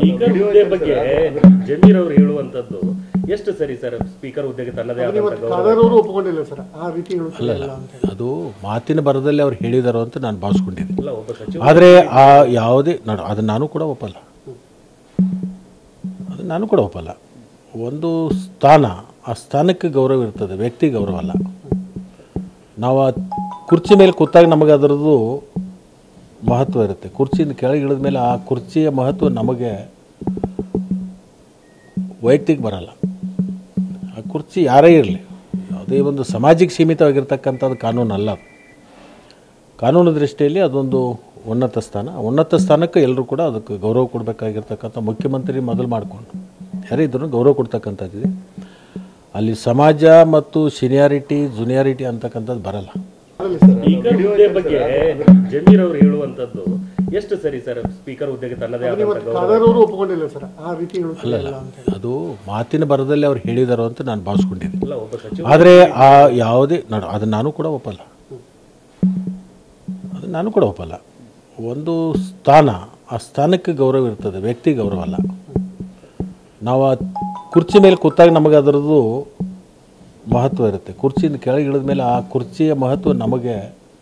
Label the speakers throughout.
Speaker 1: Speaker ಹುದ್ದೆ ಬಗ್ಗೆ ಜಮೀರ್ ಅವರು ಹೇಳುವಂತದ್ದು ಎಷ್ಟು ಸರಿ ಸರ್ ಸ್ಪೀಕರ್ ಹುದ್ದೆಗೆ ತನ್ನದೇ ಆದಂತ
Speaker 2: ಇವತ್ತು
Speaker 1: ಗೌರವ
Speaker 2: ಖಾದರ್ ಅವರು ಒಪ್ಕೊಂಡಿಲ್ಲ ಸರ್ ಆ ರೀತಿ ಹೇಳುತ್ತಿಲ್ಲ ಅಂತ ಹೇಳಿ.
Speaker 3: ಅದು ಮಾತಿನ ಬರದಲ್ಲಿ ಅವ್ರು ಹೇಳಿದಾರೋ ಅಂತ ನಾನು ಭಾವಿಸ್ಕೊಂಡಿದ್ದೀನಿ
Speaker 1: ಇಲ್ಲ ಒಬ್ಬ ಸಚಿವ
Speaker 3: ಆದರೆ ಆ ಯಾವುದೇ ನಾನು ಅದನ್ನು ನಾನು ಕೂಡ ಒಪ್ಪಲ್ಲ ಅದು ನಾನು ಕೂಡ ಒಪ್ಪಲ್ಲ ಒಂದು ಸ್ಥಾನ ಆ ಸ್ಥಾನಕ್ಕೆ ಗೌರವ ಇರ್ತದೆ ವ್ಯಕ್ತಿ ಗೌರವ ಅಲ್ಲ ನಾವು ಆ ಕುರ್ಚಿ ಮೇಲೆ ಕೂತಾಗ ನಮಗೆ ಅದರದ್ದು ಮಹತ್ವ ಇರುತ್ತೆ ಕುರ್ಚಿಯಿಂದ ಕೆಳಗೆ ಇಳಿದ ಮೇಲೆ ಆ ಕುರ್ಚಿಯ ಮಹತ್ವ ನಮಗೆ ವೈಯಕ್ತಿಕ ಬರಲ್ಲ ಆ ಕುರ್ಚಿ ಯಾರೇ ಇರಲಿ ಯಾವುದೇ ಒಂದು ಸಮಾಜಕ್ಕೆ ಸೀಮಿತವಾಗಿರ್ತಕ್ಕಂಥದ್ದು ಕಾನೂನು ಅಲ್ಲ ಅದು. ಕಾನೂನು ದೃಷ್ಟಿಯಲ್ಲಿ ಅದೊಂದು ಉನ್ನತ ಸ್ಥಾನ ಆ ಉನ್ನತ ಸ್ಥಾನಕ್ಕೆ ಎಲ್ಲರೂ ಕೂಡ ಅದಕ್ಕೆ ಗೌರವ ಕೊಡಬೇಕಾಗಿರ್ತಕ್ಕಂಥ ಮುಖ್ಯಮಂತ್ರಿ ಮೊದಲು ಮಾಡಿಕೊಂಡು ಯಾರೇ ಇದ್ರೂ ಗೌರವ ಕೊಡ್ತಕ್ಕಂಥದ್ದಿದೆ ಅಲ್ಲಿ ಸಮಾಜ ಮತ್ತು ಸೀನಿಯಾರಿಟಿ ಜೂನಿಯಾರಿಟಿ ಅಂತಕ್ಕಂಥದ್ದು ಬರಲ್ಲ
Speaker 2: ಅದರಲ್ಲಿ ಸರ್
Speaker 1: ಸ್ಪೀಕರ್ ಹುದ್ದೆ ಬಗ್ಗೆ ಜಮೀರ್ ಅವರು ಹೇಳುವಂತದ್ದು ಎಷ್ಟು ಸರಿ ಸರ್ ಸ್ಪೀಕರ್ ಹುದ್ದೆಗೆ ತನ್ನದೇ ಆದಂತ
Speaker 2: ಇವತ್ತು
Speaker 1: ಗೌರವ
Speaker 2: ಖಾದರ್ ಅವರು ಒಪ್ಕೊಂಡಿಲ್ಲ ಸರ್ ಆ ರೀತಿ ಹೇಳುತ್ತಿಲ್ಲ ಅಂತ ಹೇಳಿ.
Speaker 3: ಅದು ಮಾತಿನ ಬರದಲ್ಲಿ ಅವ್ರು ಹೇಳಿದಾರೋ ಅಂತ ನಾನು ಭಾವಿಸ್ಕೊಂಡಿದ್ದೀನಿ
Speaker 1: ಇಲ್ಲ ಒಬ್ಬ ಸಚಿವ
Speaker 3: ಆದರೆ ಆ ಯಾವುದೇ ನಾನು ಅದನ್ನು ನಾನು ಕೂಡ ಒಪ್ಪಲ್ಲ ಅದನ್ನು ನಾನು ಕೂಡ ಒಪ್ಪಲ್ಲ ಒಂದು ಸ್ಥಾನ ಆ ಸ್ಥಾನಕ್ಕೆ ಗೌರವ ಇರ್ತದೆ ವ್ಯಕ್ತಿ ಗೌರವ ಅಲ್ಲ ನಾವು ಆ ಕುರ್ಚಿ ಮೇಲೆ ಕೂತಾಗ ನಮಗೆ ಅದರದ್ದು ಮಹತ್ವ ಇರುತ್ತೆ ಕುರ್ಚಿಯಿಂದ ಕೆಳಗೆ ಇಳಿದ ಮೇಲೆ ಆ ಕುರ್ಚಿಯ ಮಹತ್ವ ನಮಗೆ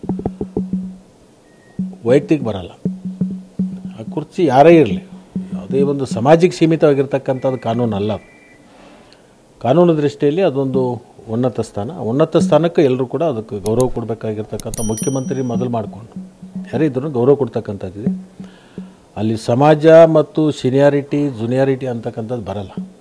Speaker 3: ವೈಯಕ್ತಿಕ ಬರಲ್ಲ ಆ ಕುರ್ಚಿ ಯಾರೇ ಇರಲಿ ಯಾವುದೇ ಒಂದು ಸಮಾಜಕ್ಕೆ ಸೀಮಿತವಾಗಿರ್ತಕ್ಕಂಥದ್ದು ಕಾನೂನು ಅಲ್ಲ ಅದು. ಕಾನೂನು ದೃಷ್ಟಿಯಲ್ಲಿ ಅದೊಂದು ಉನ್ನತ ಸ್ಥಾನ ಆ ಉನ್ನತ ಸ್ಥಾನಕ್ಕೆ ಎಲ್ಲರೂ ಕೂಡ ಅದಕ್ಕೆ ಗೌರವ ಕೊಡಬೇಕಾಗಿರ್ತಕ್ಕಂಥ ಮುಖ್ಯಮಂತ್ರಿ ಮೊದಲು ಮಾಡಿಕೊಂಡು ಯಾರೇ ಇದ್ರೂ ಗೌರವ ಕೊಡ್ತಕ್ಕಂಥದ್ದಿದೆ ಅಲ್ಲಿ ಸಮಾಜ ಮತ್ತು ಸೀನಿಯಾರಿಟಿ ಜೂನಿಯಾರಿಟಿ ಅಂತಕ್ಕಂಥದ್ದು ಬರಲ್ಲ